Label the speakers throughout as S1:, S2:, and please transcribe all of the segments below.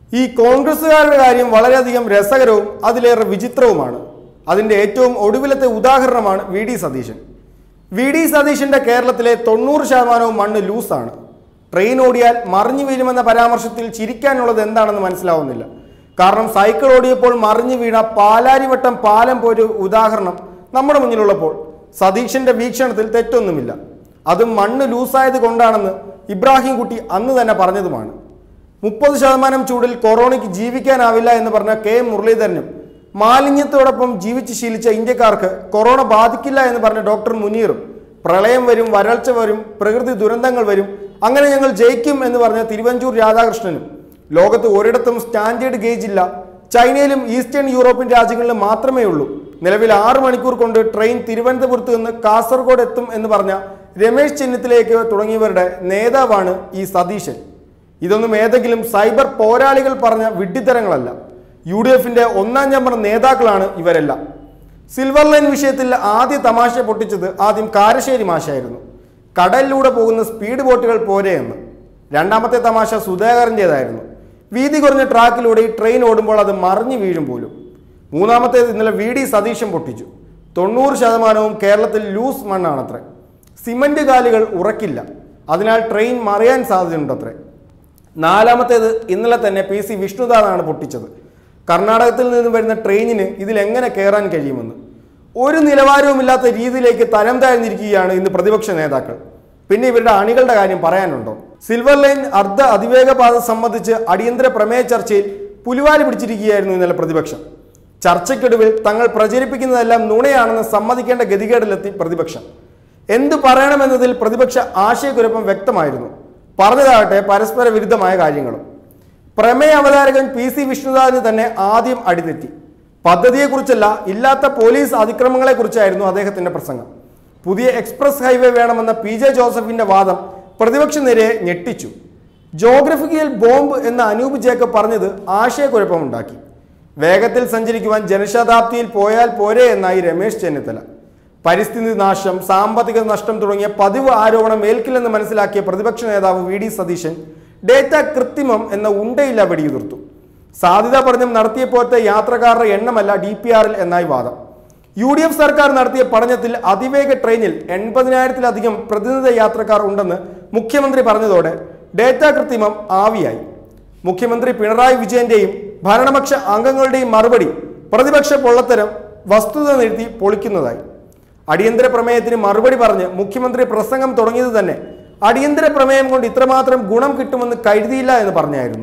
S1: ഈ കോൺഗ്രസ്സുകാരുടെ കാര്യം വളരെയധികം രസകരവും അതിലേറെ വിചിത്രവുമാണ് അതിന്റെ ഏറ്റവും ഒടുവിലത്തെ ഉദാഹരണമാണ് V D Satheesan V D സതീശന്റെ കേരളത്തിലെ തൊണ്ണൂറ് ശതമാനവും മണ്ണ് ലൂസാണ് ട്രെയിൻ ഓടിയാൽ മറിഞ്ഞു വീഴുമെന്ന പരാമർശത്തിൽ ചിരിക്കാനുള്ളത് എന്താണെന്ന് മനസ്സിലാവുന്നില്ല കാരണം സൈക്കിൾ ഓടിയപ്പോൾ മറിഞ്ഞു വീണ പാലാരിവട്ടം പാലം പോലൊരു ഉദാഹരണം നമ്മുടെ മുന്നിലുള്ളപ്പോൾ സതീശന്റെ വീക്ഷണത്തിൽ തെറ്റൊന്നുമില്ല അതും മണ്ണ് ലൂസായത് കൊണ്ടാണെന്ന് ഇബ്രാഹിം കുട്ടി അന്ന് തന്നെ പറഞ്ഞതുമാണ് മുപ്പത് ശതമാനം ചൂടിൽ കൊറോണയ്ക്ക് ജീവിക്കാനാവില്ല എന്ന് പറഞ്ഞ കെ എം മുരളീധരനും മാലിന്യത്തോടൊപ്പം ജീവിച്ച് ശീലിച്ച ഇന്ത്യക്കാർക്ക് കൊറോണ ബാധിക്കില്ല എന്ന് പറഞ്ഞ ഡോക്ടർ മുനീറും പ്രളയം വരും വരൾച്ച വരും പ്രകൃതി ദുരന്തങ്ങൾ വരും അങ്ങനെ ഞങ്ങൾ ജയിക്കും എന്ന് പറഞ്ഞ തിരുവഞ്ചൂർ രാധാകൃഷ്ണനും ലോകത്ത് ഒരിടത്തും സ്റ്റാൻഡേർഡ് ഗേജ് ഇല്ല ചൈനയിലും ഈസ്റ്റേൺ യൂറോപ്യൻ രാജ്യങ്ങളിലും മാത്രമേ ഉള്ളൂ നിലവിൽ ആറ് മണിക്കൂർ കൊണ്ട് ട്രെയിൻ തിരുവനന്തപുരത്ത് നിന്ന് കാസർഗോഡ് എത്തും എന്ന് പറഞ്ഞ രമേശ് ചെന്നിത്തലയ്ക്ക് തുടങ്ങിയവരുടെ നേതാവാണ് ഈ സതീശൻ ഇതൊന്നും ഏതെങ്കിലും സൈബർ പോരാളികൾ പറഞ്ഞ വിഡ്ഢിത്തരങ്ങളല്ല യു ഡി എഫിന്റെ ഒന്നാം നമ്പർ നേതാക്കളാണ് ഇവരെല്ലാം സിൽവർ ലൈൻ വിഷയത്തിൽ ആദ്യ തമാശ പൊട്ടിച്ചത് ആദ്യം കാരശ്ശേരി മാഷായിരുന്നു കടലിലൂടെ പോകുന്ന സ്പീഡ് ബോട്ടുകൾ പോരെ എന്ന് രണ്ടാമത്തെ തമാശ സുധാകരൻ്റെതായിരുന്നു വീതി കുറഞ്ഞ ട്രാക്കിലൂടെ ഈ ട്രെയിൻ ഓടുമ്പോൾ അത് മറിഞ്ഞു വീഴും പോലും മൂന്നാമത്തേത് ഇന്നലെ വി ഡി സതീശൻ പൊട്ടിച്ചു തൊണ്ണൂറ് ശതമാനവും കേരളത്തിൽ ലൂസ് മണ്ണാണത്രേ സിമന്റ് കാലുകൾ ഉറക്കില്ല അതിനാൽ ട്രെയിൻ മറിയാൻ സാധ്യതയുണ്ടത്രേ നാലാമത്തേത് ഇന്നലെ തന്നെ പി സി വിഷ്ണുദാസാണ് പൊട്ടിച്ചത് കർണാടകത്തിൽ നിന്ന് വരുന്ന ട്രെയിനിന് ഇതിൽ എങ്ങനെ കയറാൻ കഴിയുമെന്ന് ഒരു നിലവാരവുമില്ലാത്ത രീതിയിലേക്ക് തരം താഴ്ന്നിരിക്കുകയാണ് ഇന്ന് പ്രതിപക്ഷ നേതാക്കൾ പിന്നെ ഇവരുടെ അണികളുടെ കാര്യം പറയാനുണ്ടോ സിൽവർ ലൈൻ അർദ്ധ അതിവേഗ പാത സംബന്ധിച്ച് അടിയന്തര പ്രമേയ ചർച്ചയിൽ പുലിവാലി പിടിച്ചിരിക്കുകയായിരുന്നു ഇന്നലെ പ്രതിപക്ഷം ചർച്ചയ്ക്കൊടുവിൽ തങ്ങൾ പ്രചരിപ്പിക്കുന്നതെല്ലാം നുണയാണെന്ന് സമ്മതിക്കേണ്ട ഗതികേടിലെത്തി പ്രതിപക്ഷം എന്തു പറയണമെന്നതിൽ പ്രതിപക്ഷ ആശയക്കുഴപ്പം വ്യക്തമായിരുന്നു പറഞ്ഞതാകട്ടെ പരസ്പര വിരുദ്ധമായ കാര്യങ്ങളും പ്രമേയ അവതാരകൻ പി സി വിഷ്ണുദാസിന് തന്നെ ആദ്യം അടിതെറ്റി പദ്ധതിയെക്കുറിച്ചല്ല ഇല്ലാത്ത പോലീസ് അതിക്രമങ്ങളെക്കുറിച്ചായിരുന്നു അദ്ദേഹത്തിന്റെ പ്രസംഗം പുതിയ എക്സ്പ്രസ് ഹൈവേ വേണമെന്ന പി ജെ ജോസഫിന്റെ വാദം പ്രതിപക്ഷ നിരയെ ഞെട്ടിച്ചു ജോഗ്രഫിക്കൽ ബോംബ് എന്ന അനൂപ് ജേക്കബ് പറഞ്ഞത് ആശയക്കുഴപ്പമുണ്ടാക്കി വേഗത്തിൽ സഞ്ചരിക്കുവാൻ ജനശതാബ്ദിയിൽ പോയാൽ പോരെ എന്നായി രമേശ് ചെന്നിത്തല പരിസ്ഥിതി നാശം സാമ്പത്തിക നഷ്ടം തുടങ്ങിയ പതിവ് ആരോപണം ഏൽക്കില്ലെന്ന് മനസ്സിലാക്കിയ പ്രതിപക്ഷ നേതാവ് വി ഡി സതീശൻ ഡേറ്റ കൃത്രിമം എന്ന ഉണ്ടയില്ല വെടിയുതിർത്തു സാധ്യതാ പഠനം നടത്തിയപ്പോഴത്തെ യാത്രക്കാരുടെ എണ്ണമല്ല ഡി പി ആറിൽ എന്നായി വാദം യു ഡി എഫ് സർക്കാർ നടത്തിയ പഠനത്തിൽ അതിവേഗ ട്രെയിനിൽ എൺപതിനായിരത്തിലധികം പ്രതിനിധി യാത്രക്കാർ ഉണ്ടെന്ന് മുഖ്യമന്ത്രി പറഞ്ഞതോടെ ഡേറ്റ കൃത്രിമം ആവിയായി മുഖ്യമന്ത്രി പിണറായി വിജയന്റെയും ഭരണപക്ഷ അംഗങ്ങളുടെയും മറുപടി പ്രതിപക്ഷ പൊള്ളത്തരം വസ്തുത നിർത്തി പൊളിക്കുന്നതായി അടിയന്തര പ്രമേയത്തിന് മറുപടി പറഞ്ഞ് മുഖ്യമന്ത്രി പ്രസംഗം തുടങ്ങിയത് തന്നെ അടിയന്തര പ്രമേയം കൊണ്ട് ഇത്രമാത്രം ഗുണം കിട്ടുമെന്ന് കരുതിയില്ല എന്ന് പറഞ്ഞായിരുന്നു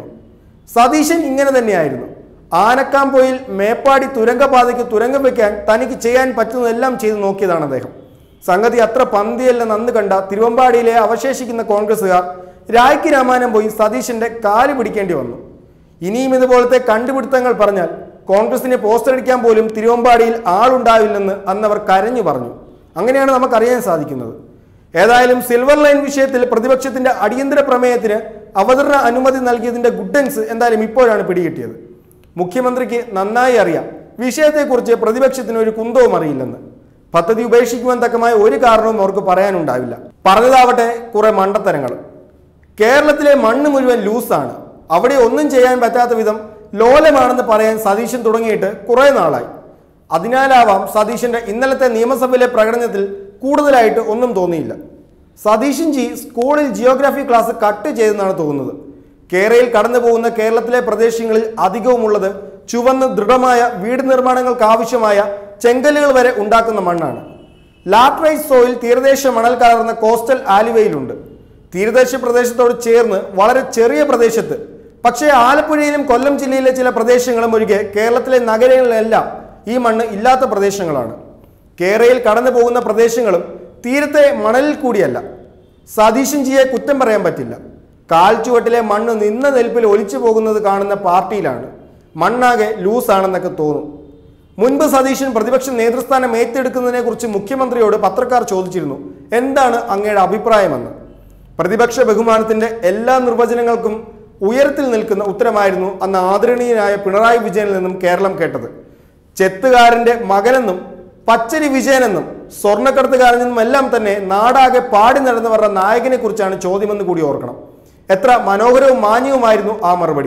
S1: സതീശൻ ഇങ്ങനെ തന്നെയായിരുന്നു ആനക്കാംപോയിൽ മേപ്പാടി തുരങ്കപാതയ്ക്ക് തുരങ്കം വെക്കാൻ തനിക്ക് ചെയ്യാൻ പറ്റുന്നതെല്ലാം ചെയ്തു നോക്കിയതാണ് അദ്ദേഹം സംഗതി അത്ര പന്തിയല്ലെന്ന് അന്ന് കണ്ട തിരുവമ്പാടിയിലെ അവശേഷിക്കുന്ന കോൺഗ്രസ്സുകാർ രായ്ക്ക് രാമാനം പോയി സതീശന്റെ കാല് പിടിക്കേണ്ടി വന്നു ഇനിയും ഇതുപോലത്തെ കണ്ടുപിടുത്തങ്ങൾ പറഞ്ഞാൽ കോൺഗ്രസിനെ പോസ്റ്റർ അടിക്കാൻ പോലും തിരുവമ്പാടിയിൽ ആളുണ്ടാവില്ലെന്ന് അന്നവർ കരഞ്ഞു പറഞ്ഞു അങ്ങനെയാണ് നമുക്കറിയാൻ സാധിക്കുന്നത് ഏതായാലും സിൽവർ ലൈൻ വിഷയത്തിൽ പ്രതിപക്ഷത്തിന്റെ അടിയന്തര പ്രമേയത്തിന് അവതരണ അനുമതി നൽകിയതിന്റെ ഗുഡൻസ് എന്തായാലും ഇപ്പോഴാണ് പിടികിട്ടിയത് മുഖ്യമന്ത്രിക്ക് നന്നായി അറിയാം വിഷയത്തെക്കുറിച്ച് പ്രതിപക്ഷത്തിന് ഒരു കുന്തവും അറിയില്ലെന്ന് പദ്ധതി ഉപേക്ഷിക്കുവാൻ തക്കമായ ഒരു കാരണവും അവർക്ക് പറയാനുണ്ടാവില്ല പറഞ്ഞതാവട്ടെ കുറെ മണ്ടത്തരങ്ങൾ കേരളത്തിലെ മണ്ണ് മുഴുവൻ ലൂസാണ് അവിടെ ഒന്നും ചെയ്യാൻ പറ്റാത്ത വിധം ലോലമാണെന്ന് പറയാൻ സതീശൻ തുടങ്ങിയിട്ട് കുറെ നാളായി അതിനാലാവാം സതീശന്റെ ഇന്നലത്തെ നിയമസഭയിലെ പ്രകടനത്തിൽ കൂടുതലായിട്ട് ഒന്നും തോന്നിയില്ല സതീശൻ ജി സ്കൂളിൽ ജിയോഗ്രാഫി ക്ലാസ് കട്ട് ചെയ്തെന്നാണ് തോന്നുന്നത് കേരളയിൽ കടന്നു പോകുന്ന കേരളത്തിലെ പ്രദേശങ്ങളിൽ അധികവുമുള്ളത് ചുവന്ന് ദൃഢമായ വീട് നിർമ്മാണങ്ങൾക്ക് ആവശ്യമായ ചെങ്കല്ലുകൾ വരെ ഉണ്ടാക്കുന്ന മണ്ണാണ് ലാട്രൈസ് സോയിൽ തീരദേശ മണൽ കലർന്ന കോസ്റ്റൽ ആലുവയിലുണ്ട് തീരദേശ പ്രദേശത്തോട് ചേർന്ന് വളരെ ചെറിയ പ്രദേശത്ത് പക്ഷേ ആലപ്പുഴയിലും കൊല്ലം ജില്ലയിലെ ചില പ്രദേശങ്ങളും ഒഴികെ കേരളത്തിലെ നഗരങ്ങളിലെല്ലാം ഈ മണ്ണ് ഇല്ലാത്ത പ്രദേശങ്ങളാണ് കേരളയിൽ കടന്നു പോകുന്ന പ്രദേശങ്ങളും തീരത്തെ മണലിൽ കൂടിയല്ല സതീശൻ ജിയെ കുറ്റം പറയാൻ പറ്റില്ല കാൽ ചുവട്ടിലെ മണ്ണ് നിന്ന നെൽപ്പിൽ ഒലിച്ചു പോകുന്നത് കാണുന്ന പാർട്ടിയിലാണ് മണ്ണാകെ ലൂസാണെന്നൊക്കെ തോന്നും മുൻപ് സതീശൻ പ്രതിപക്ഷ നേതൃസ്ഥാനം ഏറ്റെടുക്കുന്നതിനെ കുറിച്ച് മുഖ്യമന്ത്രിയോട് പത്രക്കാർ ചോദിച്ചിരുന്നു എന്താണ് അങ്ങയുടെ അഭിപ്രായമെന്ന് പ്രതിപക്ഷ ബഹുമാനത്തിന്റെ എല്ലാ നിർവചനങ്ങൾക്കും ഉയരത്തിൽ നിൽക്കുന്ന ഉത്തരമായിരുന്നു അന്ന് ആദരണീയനായ പിണറായി വിജയനിൽ നിന്നും കേരളം കേട്ടത് ചെത്തുകാരന്റെ മകനെന്നും പച്ചരി വിജയനെന്നും സ്വർണ്ണക്കടത്തുകാരനെന്നും എല്ലാം തന്നെ നാടാകെ പാടി നടന്നവരുടെ നായകനെ കുറിച്ചാണ് ചോദ്യമെന്ന് കൂടി ഓർക്കണം എത്ര മനോഹരവും മാന്യവുമായിരുന്നു ആ മറുപടി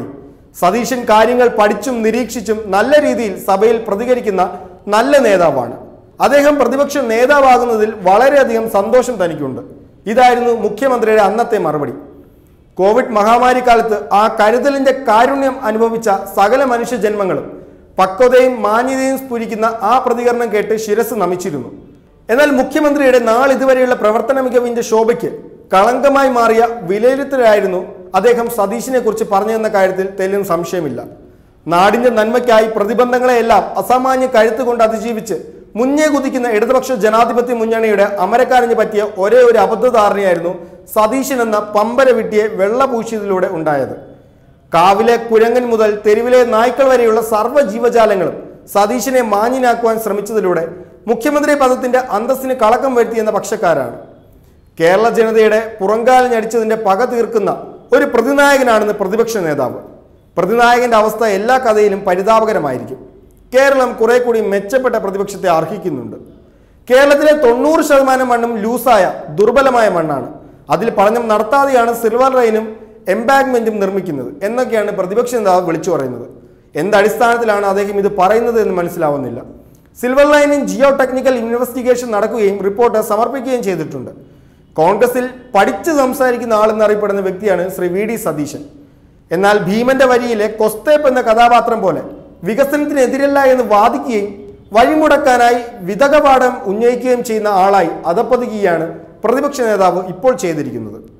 S1: സതീശൻ കാര്യങ്ങൾ പഠിച്ചും നിരീക്ഷിച്ചും നല്ല രീതിയിൽ സഭയിൽ പ്രതികരിക്കുന്ന നല്ല നേതാവാണ് അദ്ദേഹം പ്രതിപക്ഷ നേതാവാകുന്നതിൽ വളരെയധികം സന്തോഷം തനിക്കുണ്ട് ഇതായിരുന്നു മുഖ്യമന്ത്രിയുടെ അന്നത്തെ മറുപടി കോവിഡ് മഹാമാരി കാലത്ത് ആ കരുതലിന്റെ കാരുണ്യം അനുഭവിച്ച സകല മനുഷ്യ ജന്മങ്ങളും പക്വതയും മാന്യതയും സ്ഫുരിക്കുന്ന ആ പ്രതികരണം കേട്ട് ശിരസ് നമിച്ചിരുന്നു എന്നാൽ മുഖ്യമന്ത്രിയുടെ നാളിതുവരെയുള്ള പ്രവർത്തന മികവിന്റെ ശോഭയ്ക്ക് കളങ്കമായി മാറിയ വിലയിരുത്തലായിരുന്നു അദ്ദേഹം സതീശിനെ കുറിച്ച് പറഞ്ഞെന്ന കാര്യത്തിൽ തെല്ലും സംശയമില്ല നാടിന്റെ നന്മയ്ക്കായി പ്രതിബന്ധങ്ങളെയെല്ലാം അസാമാന്യ കഴുത്തുകൊണ്ട് അതിജീവിച്ച് മുന്നേ കുതിക്കുന്ന ഇടതുപക്ഷ ജനാധിപത്യ മുന്നണിയുടെ അമരക്കാരന് പറ്റിയ ഒരേ ഒരു അബദ്ധധാരണയായിരുന്നു സതീശൻ എന്ന പമ്പര വിട്ടിയെ വെള്ളപൂശിയതിലൂടെ ഉണ്ടായത് കാവിലെ കുരങ്ങൻ മുതൽ തെരുവിലെ നായ്ക്കൾ വരെയുള്ള സർവ്വ ജീവജാലങ്ങളും സതീശനെ മാഞ്ഞിനാക്കുവാൻ ശ്രമിച്ചതിലൂടെ മുഖ്യമന്ത്രി പദത്തിന്റെ അന്തസ്സിന് കളക്കം വരുത്തിയെന്ന പക്ഷക്കാരാണ് കേരള ജനതയുടെ പുറങ്കാലിഞ്ഞടിച്ചതിന്റെ പക തീർക്കുന്ന ഒരു പ്രതിനായകനാണെന്ന് പ്രതിപക്ഷ നേതാവ് പ്രതിനായകന്റെ അവസ്ഥ എല്ലാ കഥയിലും പരിതാപകരമായിരിക്കും കേരളം കുറെ കൂടി മെച്ചപ്പെട്ട പ്രതിപക്ഷത്തെ അർഹിക്കുന്നുണ്ട് കേരളത്തിലെ തൊണ്ണൂറ് ശതമാനം മണ്ണും ലൂസായ ദുർബലമായ മണ്ണാണ് അതിൽ പഠനം നടത്താതെയാണ് സിൽവർ ലൈനും എംബാങ്ക്മെന്റും നിർമ്മിക്കുന്നത് എന്നൊക്കെയാണ് പ്രതിപക്ഷ നേതാവ് വിളിച്ചു പറയുന്നത് എന്തടിസ്ഥാനത്തിലാണ് അദ്ദേഹം ഇത് പറയുന്നത് എന്ന് മനസ്സിലാവുന്നില്ല സിൽവർ ലൈനിൽ ജിയോ ടെക്നിക്കൽ ഇൻവെസ്റ്റിഗേഷൻ നടക്കുകയും റിപ്പോർട്ട് സമർപ്പിക്കുകയും ചെയ്തിട്ടുണ്ട് കോൺഗ്രസിൽ പഠിച്ച് സംസാരിക്കുന്ന ആളെന്നറിയപ്പെടുന്ന വ്യക്തിയാണ് ശ്രീ വി ഡി സതീശൻ എന്നാൽ ഭീമന്റെ വരിയിലെ കൊസ്തേപ്പ് എന്ന കഥാപാത്രം പോലെ വികസനത്തിനെതിരല്ല എന്ന് വാദിക്കുകയും വഴിമുടക്കാനായി വിതകപാഠം ഉന്നയിക്കുകയും ചെയ്യുന്ന ആളായി അധപ്പതിക്കുകയാണ് പ്രതിപക്ഷ നേതാവ് ഇപ്പോൾ ചെയ്തിരിക്കുന്നത്